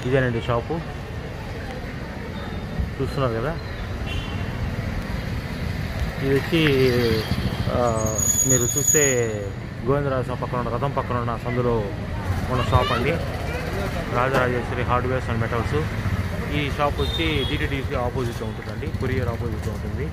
ఇదేనండి షాపు చూస్తున్నారు కదా ఇది వచ్చి ఆ, మీరు చూస్తే గోవిందరాజ పక్కన ఉన్న రథం పక్కన ఉన్న సందులో ఉన్న షాప్ అండి రాజరాజేశ్వరి హార్డ్వేర్స్ అండ్ మెటల్స్ ఈ షాప్ వచ్చి డిటిడిసి ఆపోజిట్లో ఉంటుందండి కొరియర్ ఆపోజిట్లో ఉంటుంది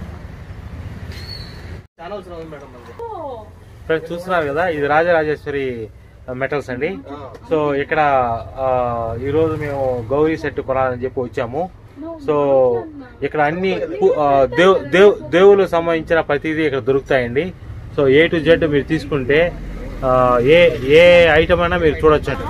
ఛానల్స్ రావు మేడం మనది ఫ్రెండ్స్ చూస్తున్నారు కదా ఇది రాజరాజేశ్వరి మెటల్స్ అండి సో ఇక్కడ ఆ, ఈరోజు మేము గౌరీ సెట్ కొనాలని చెప్పి వచ్చాము సో ఇక్కడ అన్ని పు- ఆ, దేవ్ దేవ్ దేవులకు సంబంధించిన ప్రతిదీ ఇక్కడ దొరుకుతాయండి సో ఏ టు జెడ్ మీరు తీసుకుంటే ఆ, ఏ ఏ ఐటమ్ అయినా మీరు చూడొచ్చండి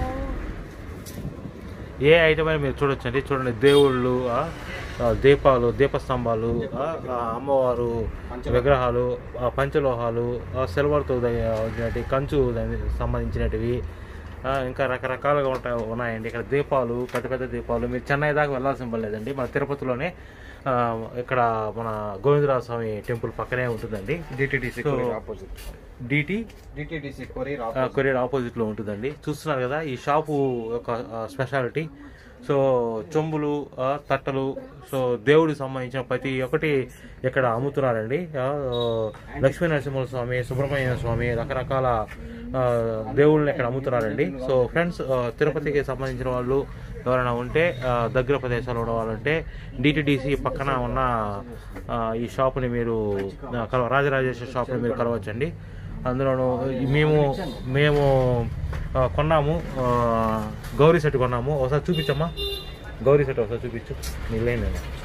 ఏ ఐటమ్ అయినా మీరు చూడొచ్చండి చూడండి దేవుళ్ళు ఆ, ఆ, దీపాలు దీపస్తంభాలు ఆ, ఆ, అమ్మవారు విగ్రహాలు ఆ, పంచలోహాలు ఆ, సిల్వర్తో వచ్చినట్టు కంచు దానికి సంబంధించినటివి ఆ, ఇంకా రకరకాలుగా ఉంటాయి ఉన్నాయండి ఇక్కడ దీపాలు పెద్ద పెద్ద దీపాలు మీరు చెన్నై దాకా వెళ్ళాల్సిన పని లేదండి మన తిరుపతిలోనే ఆ, ఇక్కడ మన గోవిందరాజ స్వామి టెంపుల్ పక్కనే ఉంటుందండి DTDC So- courier opposite DT DTDC courier ఆ, ఆపోజిట్ కొరియర్ ఆపోజిట్ లో ఉంటుందండి చూస్తున్నారు కదా ఈ షాపు యొక్క ఆ, స్పెషాలిటీ సో చెంబులు ఆ, తట్టలు సో దేవుడికి సంబంధించిన ప్రతి ఒక్కటి ఇక్కడ అమ్ముతున్నారండి ఆ, లక్ష్మీ నరసింహ స్వామి సుబ్రహ్మణ్య స్వామి రకరకాల ఆ, దేవుళ్ళని ఇక్కడ అమ్ముతున్నారండి సో ఫ్రెండ్స్ ఆ, తిరుపతికి సంబంధించిన వాళ్ళు ఎవరైనా ఉంటే ఆ, దగ్గర ప్రదేశాలు ఉన్న వాళ్ళు ఉంటే డిటిడిసి పక్కన ఉన్న ఆ, ఈ షాపుని మీరు ఆ, కలవ రాజరాజేశ్వర షాప్ని మీరు కలవచ్చండి అందులోనూ మేము మేము ఆ, కొన్నాము ఆ, గౌరీ సెట్ కొన్నాము ఒకసారి చూపించమ్మా గౌరీ సెట్ ఒకసారి చూపించు నీళ్ళైన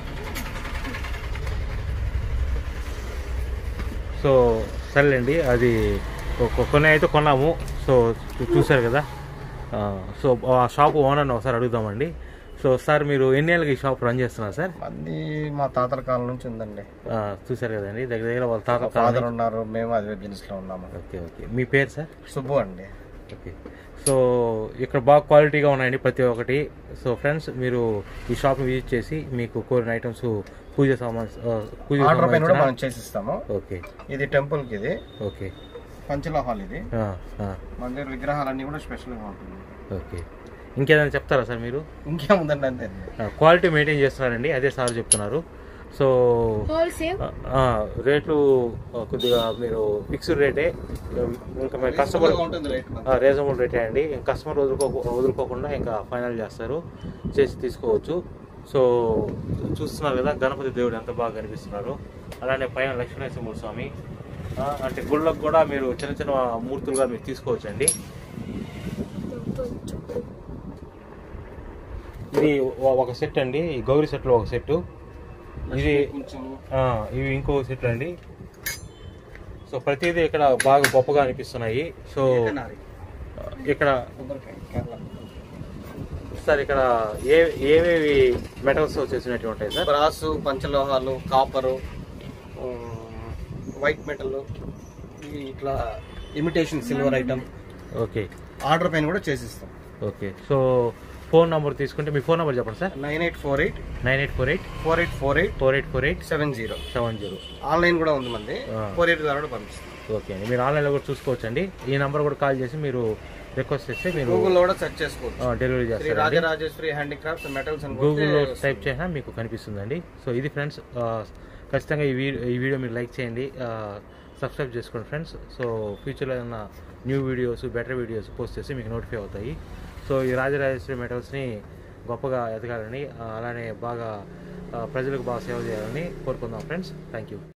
సో సరేలేండి అది కొ- కొన్ని అయితే కొన్నాము సో చూ- చూశారు కదా ఆ, సో ఆ షాప్ ఓనర్ని ఒకసారి అడుగుదామండి సో సార్ మీరు ఎన్ని ఏళ్ళకి ఈ షాప్ రన్ చేస్తున్నారు సార్ అది మా తాతల కాలం నుంచి ఉందండి ఆ, చూశారు కదండి దగ్గర దగ్గర వాళ్ళ తాత ఫాదర్ ఉన్నారు మేము అదే బిజినెస్ లో ఉన్నాము ఓకే ఓకే మీ పేరు సార్ సుబ్బు అండి ఓకే సో ఇక్కడ బాగా క్వాలిటీగా ఉన్నాయండి ప్రతి ఒక్కటి సో ఫ్రెండ్స్ మీరు ఈ షాప్ని విజిట్ చేసి మీకు కోరిన ఐటమ్స్ పూజ సామాన్ ఆ, పూజ ఆర్డర్ పైన కూడా సంబంధించిన- మనం చేసిస్తాము ఓకే ఇది టెంపుల్ కి ఇది ఓకే పంచలోహాల్ ఇది ఆ, ఆ, మన దగ్గర విగ్రహాలన్నీ కూడా స్పెషల్ గా ఉంటుంది ఓకే ఇంకేదైనా చెప్తారా సార్ మీరు ఇంకేముందండి అంతే క్వాలిటీ మెయింటైన్ చేస్తున్నారండి అదే సార్ చెప్తున్నారు సో హోల్సేల్ ఆ, ఆ, రేట్లు ఆ, కొద్దిగా మీరు ఫిక్స్డ్ రేటే ఇంకా మీరు కస్టమర్ ఉంటుంది రేట్ రీజనబుల్ రేటే అండి కస్టమర్ వదులుకో వదులుకోకుండా ఇంకా ఫైనల్ చేస్తారు చేసి తీసుకోవచ్చు సో చూస్తున్నారు కదా గణపతి దేవుడు ఎంత బాగా కనిపిస్తున్నారు అలానే పైన లక్ష్మీనరసింహ స్వామి ఆ, అంటే గుళ్ళకు కూడా మీరు చిన్న చిన్న మూర్తులుగా మీరు తీసుకోవచ్చు అండి ఇది ఒ- ఒక సెట్ అండి ఈ గౌరీ సెట్లో ఒక సెట్ ఇది కొంచెం ఆ, ఇవి ఇంకో సెట్ అండి సో ప్రతిదీ ఇక్కడ బాగా గొప్పగా అనిపిస్తున్నాయి సో ఇక్కడ కొబ్బరికాయ కేరళ సార్ ఇక్కడ ఏ ఏవేవి మెటల్స్ చేసినట్టు ఉంటాయి సార్ బ్రాసు పంచలోహాలు కాపరు వైట్ మెటల్ ఇవి ఇట్లా imitation silver item okay order పైన కూడా చేసిస్తాం ఓకే సో ఫోన్ నంబర్ తీసుకుంటే మీ ఫోన్ నెంబర్ చెప్పండి sir nine eight four eight nine eight four eight four eight four eight four eight four eight seven zero seven zero online కూడా ఉంది మంది ఆ. కొరియర్ ద్వారా కూడా పంపిస్తాం ఓకే అండి మీరు ఆన్లైన్లో కూడా చూసుకోవచ్చండి ఈ నెంబర్ కూడా కాల్ చేసి మీరు రిక్వెస్ట్ చేస్తే మీరు గూగుల్లో కూడా సెర్చ్ చేసుకోవచ్చు ఆ, డెలివరీ శ్రీ చేస్తారండి రాజరాజేశ్వరి హ్యాండిక్రాఫ్ట్స్ మెటల్స్ అని గూగుల్లో కొడితే టైప్ చేసినా మీకు కనిపిస్తుందండి సో ఇది ఫ్రెండ్స్ ఆ, ఖచ్చితంగా ఈ వీడియో ఈ వీడియో మీరు లైక్ చేయండి ఆ, సబ్స్క్రైబ్ చేసుకోండి ఫ్రెండ్స్ సో ఫ్యూచర్లో ఏదైనా new videos better videos post చేసి మీకు నోటిఫై అవుతాయి సో ఈ రాజరాజేశ్వరి మెటల్స్ని గొప్పగా ఎదగాలని ఆ, అలానే బాగా ఆ, ప్రజలకు బాగా సేవ చేయాలని కోరుకుందాం ఫ్రెండ్స్ థ్యాంక్ యూ